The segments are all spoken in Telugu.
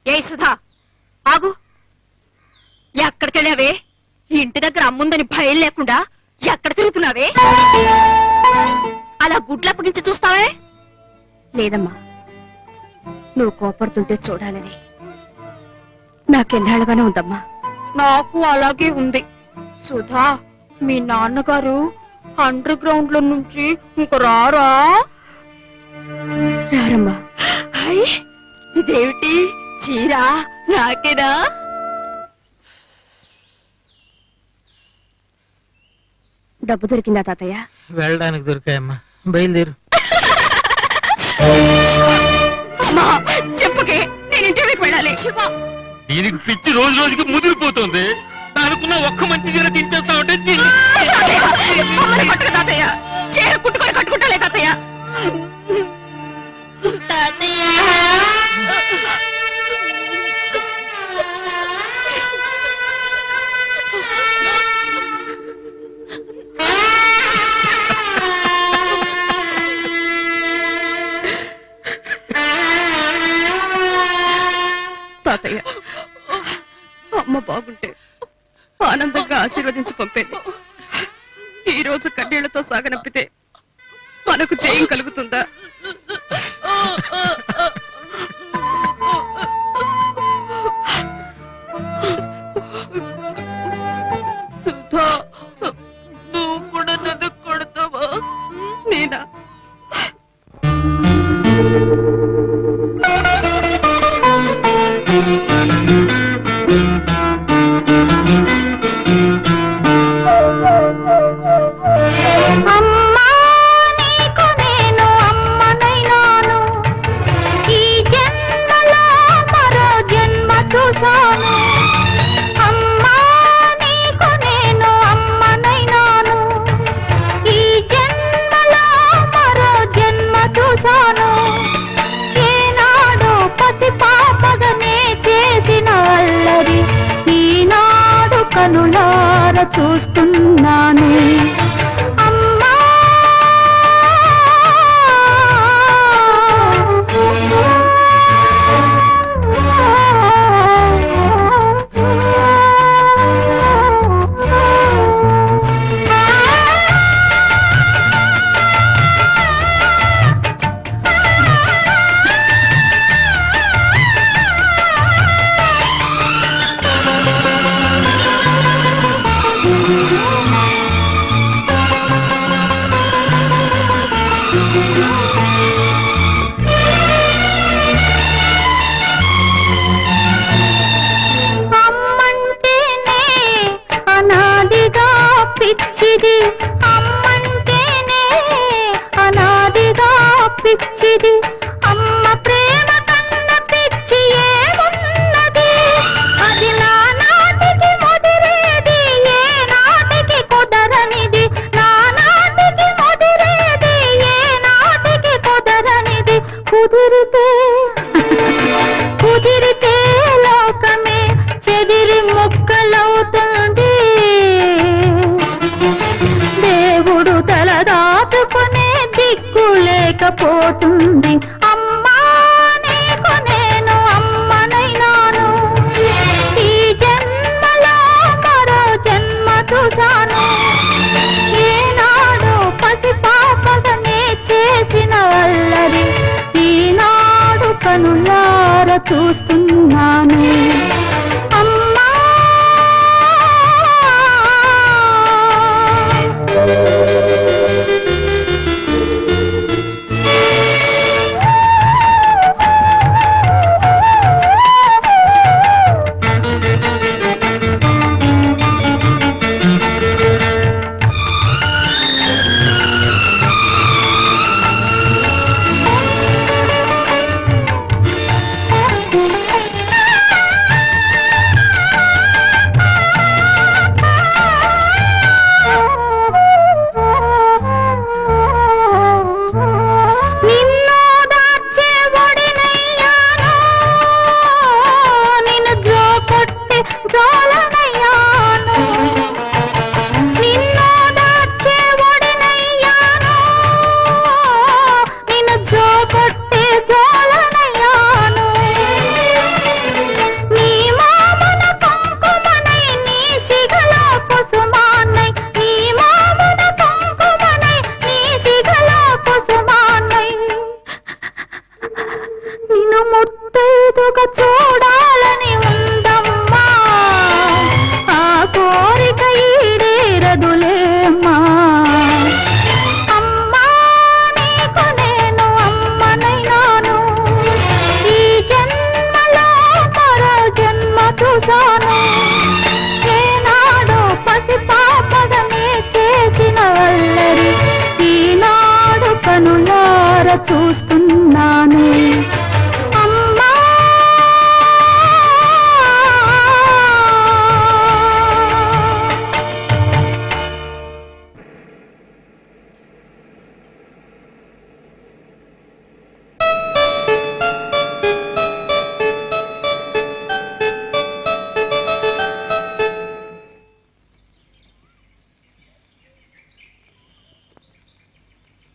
ఏ సుధా ఆగు ఎక్కడికెళ్ళావే ఇంటి దగ్గర అమ్ముందని భయం లేకుండా ఎక్కడ తిరుగుతున్నావే అలా గుడ్లప్పగించి చూస్తావే లేదమ్మా నువ్వు కోపడుతుంటే చూడాలని నాకెన్నాళ్ళుగానే ఉందమ్మా నాకు అలాగే ఉంది సుధా మీ నాన్నగారు అండర్ గ్రౌండ్ లో నుంచి ఇంక రారా రారమ్మా హై ఇదేమిటి చీరా నాకేనా డబ్బు దొరికిందా తాతయ్య వెళ్ళడానికి దొరికాయమ్మా బయలుదేరు అమ్మా చెప్పకే నేను ఇంటర్వ్యూకి వెళ్ళాలి శివ దీనికి పిచ్చి రోజు రోజుకి ముదిరిపోతుంది అనుకున్న ఒక్క మంచి చీర దించేస్తామంటే తాతయ్య, మమ్మల్ని కొట్టకు తాతయ్య చీర కుట్టుకొని కట్టుకుంటాలే తాతయ్య తాతయ్య అమ్మ బాగుంటే ఆనందంగా ఆశీర్వదించి పంపేది ఈ రోజు కన్నీళ్లతో సాగనంపితే మనకు జయం కలుగుతుందా సుధా నువ్వు కూడా నన్ను కొడతావా నేనా అమ్మా నీకు నేను అమ్మనైనాను ఈ జన్మలో మరో జన్మ చూశాను అమ్మా నీకు నేను అమ్మనైనాను ఈ జన్మలో మరో జన్మ చూశాను ఏనాడు పసి పాపగనే చేసిన అల్లరి ఈనాడు కనులార చూస్తున్నాను అమ్మా అమ్మంటేనే అనాదిగా పిచ్చిది అమ్మంటేనే అనాదిగా పిచ్చిది అమ్మ ప్రేమ కన్న పిచ్చి ఏమున్నది అది నా నాటికి ముదిరేది ఏ నాటికి కుదరనిది నా నాటికి ముదిరేది ఏ నాటికి కుదరనిది కుదిరితే కుదిరితే లోకమే చెదిరి ముక్కలవుతుంది దేవుడు తల దాచుకునే దిక్కు లేకపోతుంది అమ్మా నీకు నేను అమ్మనైనాను ఈ జన్మలో మరో జన్మ చూశాను ఏనాడు పసి పాపగనే చేసిన వల్లరి ఈనాడు కనులార చూస్తున్నాను అమ్మా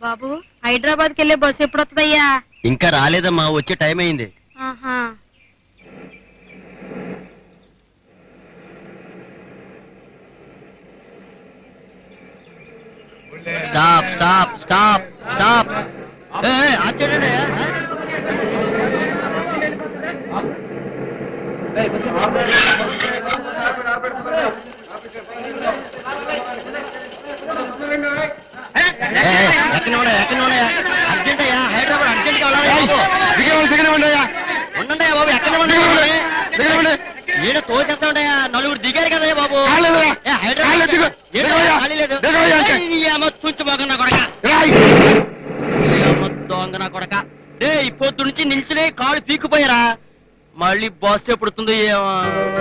బాబు హైదరాబాద్కి వెళ్ళే బస్సు ఎప్పుడు వస్తుందయ్యా ఇంకా రాలేదమ్మా వచ్చే టైం అయింది ఆహా స్టాప్ స్టాప్ స్టాప్ స్టాప్ ఆచండి ఎక్కడ ఉన్నాయా ఎక్కడ ఉన్నాయా అర్జెంట్ అయ్యా హైదరాబాద్ అర్జెంట్ గా వెళ్ళాలి బాబు ఉండండి బాబు ఎక్కడ ఉండండి ఈడ తోసేస్తా ఉంటాయా నలుగురు దిగారు కదయ్యా బాబు రాలేదురా. ఏ, హైదరాబాద్ రాలేదు, దిగు. ఏంటో దిగవయ్యా. ఖాళీ లేదు. దిగవయ్యా అంటే. ఏయ్, నీ అమ్మ చుంచు బాగున్నా కొడక ఈ అమ్మ దొంగ నా కొడక డే పొద్దు నుంచి నిల్చునే కాళ్ళు పీక్కుపోయారా మళ్ళీ బస్సు ఎప్పుడుతుందో ఏమో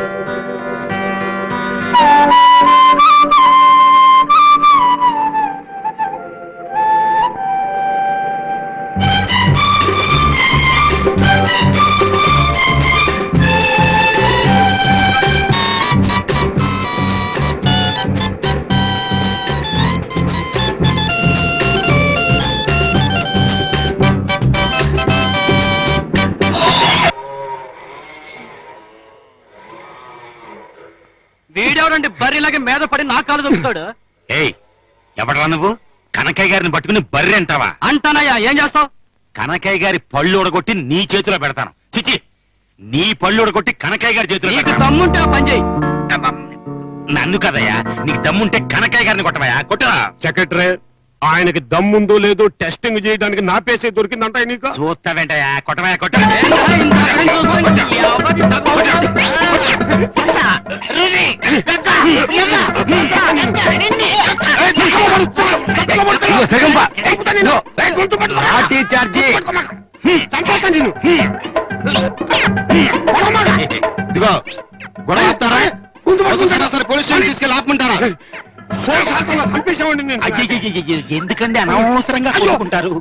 వీడెవడండి బర్రెలాగే మీద పడి నా కాలు దొక్కుతాడు ఏయ్ ఎవడరా నువ్వు కనకయ్య గారిని పట్టుకుని బర్రె అంటావా అంటానయ్యా ఏం చేస్తావు కనకయ్య గారి పళ్ళు ఉడగొట్టి నీ చేతిలో పెడతాను చిచి నీ పళ్ళు ఉడగొట్టి కనకయ్య గారి చేతిలో నీకు పెడతాను దమ్ముంటే ఆ పని చేయి అబ్బా, నన్ను కదయ్యా నీకు దమ్ముంటే కనకయ్య గారిని కొట్టవయ్యా కొట్టరా సెక్రటరీ ఆయనకి దమ్ముందో లేదో టెస్టింగ్ చేయడానికి నా పేసే దొరికిందంట నీకు చూస్తావేంటయ్యా కొట్టవయ్యా కొట్టరా ఏంటా ఇంత చూసుకొని ఎవరి తక్కువ? ఇదిగో సగంప. లాఠీ చార్జీ ఇదిగో గొడవ చెప్తారా వస్తుంటారా సరే పోలీస్ స్టేషన్ తీసుకెళ్ళి ఆపుకుంటారా చంపేసామండి నేను అయ్యయ్యయ్యయ్య, ఎందుకండి అనవసరంగా కొనుక్కుంటారు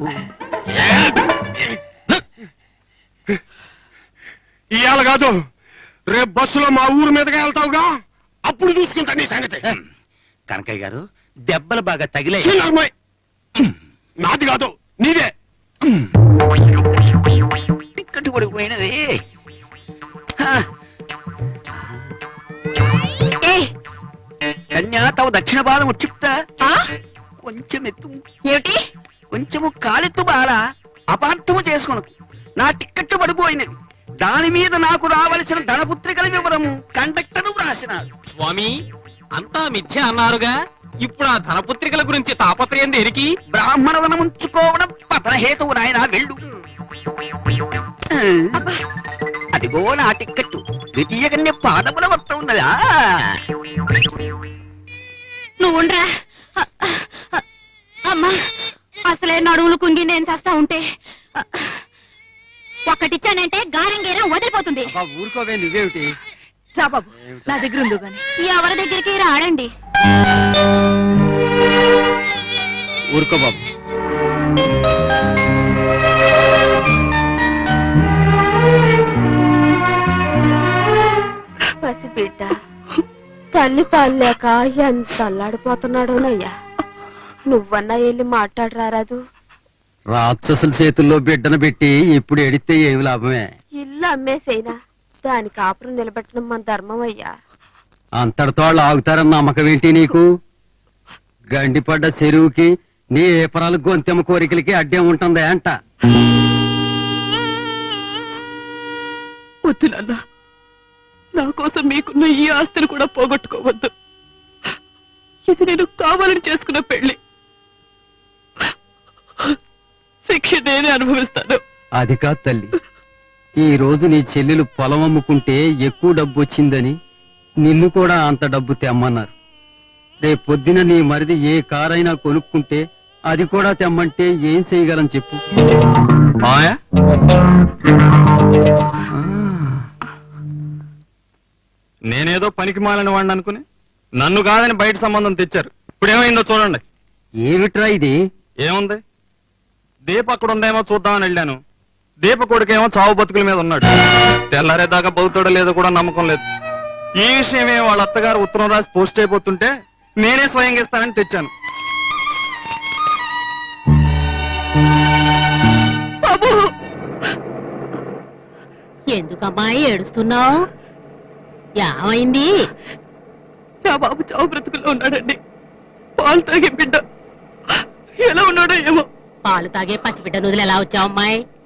ఇవాళ కాదు రేపు బస్సులో మా ఊరు మీదగా వెళ్తావుగా అప్పుడు చూసుకుంటా నీ సంగతి కనకయ్య గారు దెబ్బలు బాగా తగిలాయి చిన్నమ్మాయి. నాది కాదు నీదే టిక్కెట్ పడిపోయినది కన్యా తవ దక్షిణ పాదం ఉచ్చిప్తా కొంచెం ఎత్తు ఏమిటి కొంచెము కాలెత్తు బాలా అపార్థము చేసుకును నా టిక్కెట్ పడిపోయినది దాని మీద నాకు రావలసిన ధనపుత్రికల వివరము కండక్టర్ వ్రాసినాడు స్వామి అంతా మిథ్య అన్నారుగా ఇప్పుడు ఆ ధనపుత్రికల గురించి తాపత్రయం దేనికి బ్రాహ్మణ వనముంచుకోవడం పతన హేతువు నాయన వెళ్ళు అదిగో నా టిక్కెట్టు ద్వితీయ కన్య పాదముల వస్త ఉన్నదా నువ్వు ఉండరా అమ్మా అసలే నడువులు కుంగి నేను చేస్తా ఉంటే ఒకటిచ్చానంటే గారింగేరం వదిలిపోతుంది ఊరుకోవే నువ్వేమిటి రా బాబు నా దగ్గర ఉండు గాని ఎవరి దగ్గరికి రాడండి ఊరుకో బాబు పసిబిడ్డ తల్లి పాలేక ఎంత అల్లాడిపోతున్నాడోనయ్యా నువ్వన్నా వెళ్ళి మాట్లాడరారాదు రాక్షసుల చేతుల్లో బిడ్డను పెట్టి ఇప్పుడు ఎడితే ఏమి లాభమే ఇల్లు అమ్మేసేనా దాని కాపురం నిలబెట్టడం మన ధర్మం అయ్యా అంతటితో వాళ్ళు ఆగుతారన్న నమ్మకం ఏంటి నీకు గండిపడ్డ చెరువుకి నీ ఏపరాలు గొంతెమ్మ కోరికలకి అడ్డం ఉంటుందే అంట వద్దు నాన్న నా కోసం మీకున్న ఈ ఆస్తిని కూడా పోగొట్టుకోవద్దు ఇది నేను కావాలని చేసుకున్న పెళ్లి శిక్ష నేనే అనుభవిస్తాను అది కాదు తల్లి ఈ రోజు నీ చెల్లెలు పొలం అమ్ముకుంటే ఎక్కువ డబ్బు వచ్చిందని నిన్ను కూడా అంత డబ్బు తెమ్మన్నారు రేపు పొద్దున నీ మరిది ఏ కారైనా కొనుక్కుంటే అది కూడా తెమ్మంటే ఏం చేయగలం చెప్పు నేనేదో పనికి మాలని వాడిని అనుకుని నన్ను కాదని బయట సంబంధం తెచ్చారు ఇప్పుడు ఏమైందో చూడండి ఏమిట్రా ఇది ఏముంది దీప అక్కడ ఉందేమో చూద్దామని వెళ్ళాను దీప కొడుకేమో చావు బతుకుల మీద ఉన్నాడు తెల్లారేదాకా బతుకుతాడో లేదో కూడా నమ్మకం లేదు ఈ విషయమే వాళ్ళ అత్తగారు ఉత్తరం రాసి పోస్ట్ అయిపోతుంటే నేనే స్వయంగా ఇస్తానని తెచ్చాను ఎందుకమ్మాయి ఏడుస్తున్నావు ఏమైంది నా బాబు చావు బ్రతుకుల్లో ఉన్నాడండి పాలు తాగే బిడ్డ ఎలా ఉన్నాడో ఏమో పాలు తాగే పసిబిడ్డ నుదులు ఎలా వచ్చావు అమ్మాయి